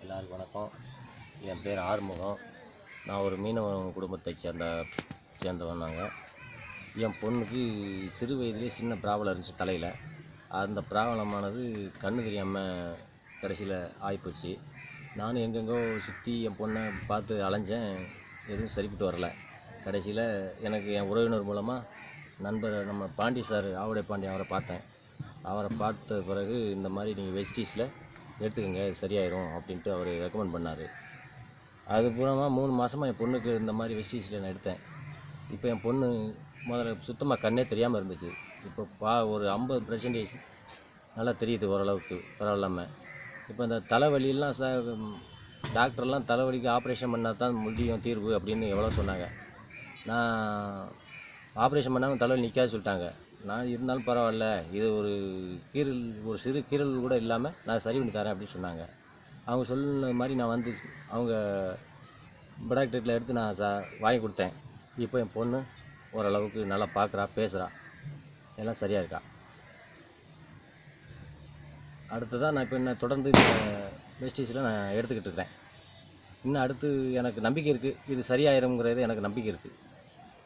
எல்லாருக்கும் வணக்கம் என் பேர் ஆறுமுகம் நான் ஒரு மீனவ குடும்பத்தை சேர்ந்த சேர்ந்தவன் நாங்கள் என் பொண்ணுக்கு சிறு வயதிலே சின்ன ப்ராப்ளம் இருந்துச்சு தலையில் அந்த ப்ராப்ளமானது கண்ணு தெரியாமல் கடைசியில் ஆகிப்போச்சு நானும் எங்கெங்கோ சுற்றி என் பொண்ணை பார்த்து அலைஞ்சேன் எதுவும் சரிப்பட்டு வரல கடைசியில் எனக்கு என் உறவினர் மூலமாக நண்பர் நம்ம பாண்டி சார் ஆவுடை பாண்டி அவரை பார்த்தேன் அவரை பார்த்த பிறகு இந்த மாதிரி நீங்கள் வெஸ்டீஸில் எடுத்துக்கோங்க இது சரியாயிரும் அப்படின்ட்டு அவர் ரெக்கமெண்ட் பண்ணார் அது பூராமாக மூணு மாதமாக என் பொண்ணுக்கு இந்த மாதிரி வெஸ்டீஸில் நான் எடுத்தேன் இப்போ என் பொண்ணு முதல்ல சுத்தமாக கண்ணே தெரியாமல் இருந்துச்சு இப்போ பா ஒரு ஐம்பது பர்சன்டேஜ் நல்லா தெரியுது ஓரளவுக்கு பரவாயில்லாமல் இப்போ இந்த தலைவலியெல்லாம் ச டாக்டர்லாம் தலைவலிக்கு ஆப்ரேஷன் பண்ணால் தான் முடியும் தீர்வு அப்படின்னு எவ்வளோ சொன்னாங்க நான் ஆப்ரேஷன் பண்ணாமல் தலைவலி நிற்காது சொல்லிட்டாங்க நான் இருந்தாலும் பரவாயில்ல இது ஒரு கீரல் ஒரு சிறு கீரல் கூட இல்லாமல் நான் சரி பண்ணி தரேன் அப்படின்னு சொன்னாங்க அவங்க சொன்ன மாதிரி நான் வந்து அவங்க ப்ராடக்டில் எடுத்து நான் ச வாங்கி கொடுத்தேன் இப்போ என் பொண்ணு ஓரளவுக்கு நல்லா பார்க்குறா பேசுகிறா எல்லாம் சரியாக இருக்கா அடுத்ததாக நான் இப்போ என்ன தொடர்ந்து இந்த வெஸ்டீஸில் நான் எடுத்துக்கிட்டு இருக்கிறேன் இன்னும் அடுத்து எனக்கு நம்பிக்கை இருக்குது இது சரியாயிருங்கிறது எனக்கு நம்பிக்கை இருக்குது